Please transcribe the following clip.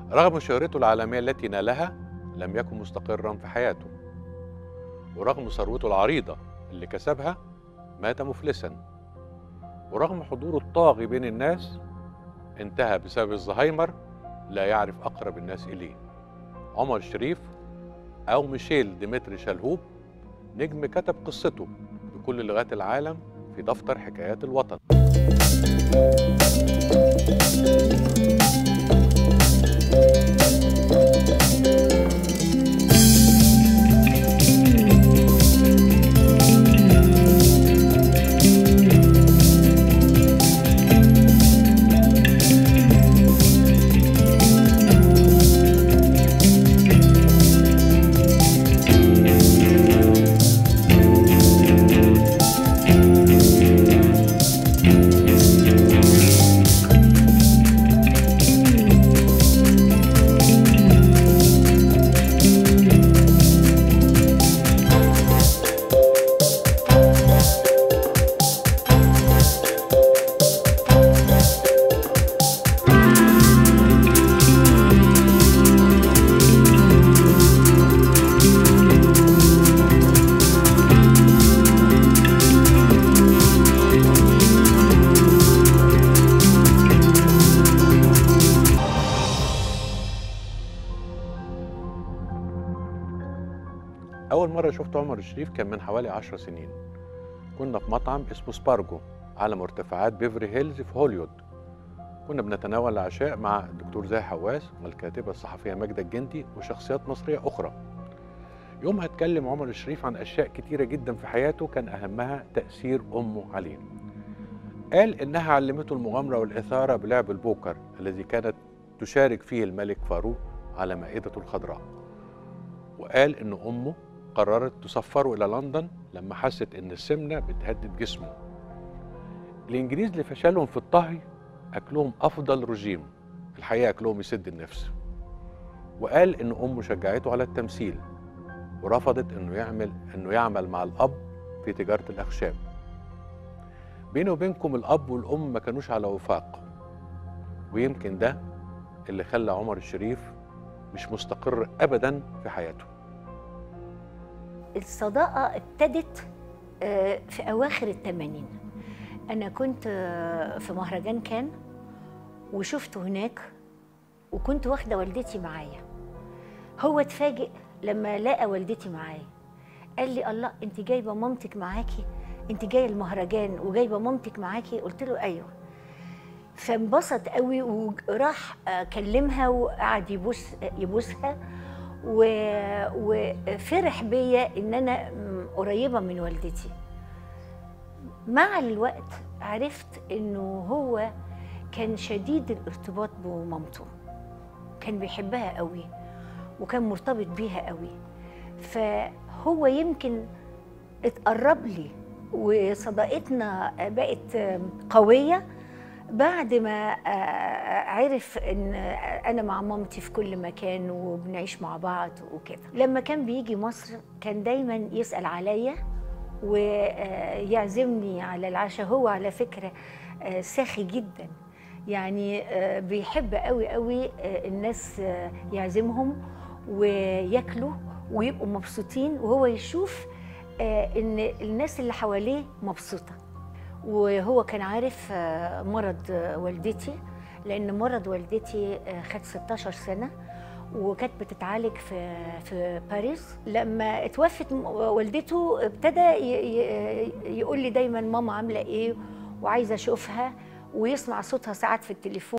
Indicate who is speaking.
Speaker 1: رغم شهرته العالمية التي نالها لم يكن مستقرا في حياته ورغم ثروته العريضة اللي كسبها مات مفلسا ورغم حضوره الطاغي بين الناس انتهى بسبب الزهايمر لا يعرف أقرب الناس إليه عمر الشريف أو ميشيل ديمتري شلهوب نجم كتب قصته بكل لغات العالم في دفتر حكايات الوطن أول مرة شفت عمر الشريف كان من حوالي عشر سنين كنا في مطعم اسمه سبارجو على مرتفعات بيفري هيلز في هوليوود كنا بنتناول العشاء مع الدكتور زاهي حواس والكاتبة الصحفية ماجدة الجندي وشخصيات مصرية أخرى يومها اتكلم عمر الشريف عن أشياء كتيرة جدا في حياته كان أهمها تأثير أمه عليه قال إنها علمته المغامرة والإثارة بلعب البوكر الذي كانت تشارك فيه الملك فاروق على مائدته الخضراء وقال إن أمه قررت تسفره إلى لندن لما حست إن السمنة بتهدد جسمه الإنجليز لفشلهم في الطهي أكلهم أفضل رجيم الحقيقة أكلهم يسد النفس وقال إن أمه شجعته على التمثيل ورفضت إنه يعمل إنه يعمل مع الأب في تجارة الأخشاب بيني وبينكم الأب والأم ما كانوش على وفاق ويمكن ده اللي خلى عمر الشريف مش مستقر أبدا في حياته
Speaker 2: الصداقة ابتدت آه، في أواخر الثمانين أنا كنت آه، في مهرجان كان وشفته هناك وكنت واخدة والدتي معايا هو اتفاجئ لما لقى والدتي معايا قال لي الله انت جايبة مامتك معاكي انت جاية المهرجان وجايبة مامتك معاكي قلت له أيوه فانبسط قوي وراح آه، كلمها وقعد يبوس يبوسها و- وفرح بيا ان انا م- قريبه من والدتي مع الوقت عرفت انه هو كان شديد الارتباط بمامته كان بيحبها قوي وكان مرتبط بيها قوي فهو يمكن اتقرب لي وصداقتنا بقت قويه بعد ما آه، عرف ان انا مع مامتي في كل مكان وبنعيش مع بعض وكده لما كان بيجي مصر كان دايما يسال عليا ويعزمني على العشاء هو على فكره آه، ساخي جدا يعني آه، بيحب قوي قوي آه، الناس آه، يعزمهم وياكلوا ويبقوا مبسوطين وهو يشوف آه، ان الناس اللي حواليه مبسوطه وهو كان عارف آه، مرض آه، والدتي لان مرض والدتي آه، خد 16 سنه وكانت بتتعالج في في باريس لما اتوفت م- والدته ابتدى ي- ي- يقول لي دايما ماما عامله ايه وعايزه اشوفها ويسمع صوتها ساعات في التليفون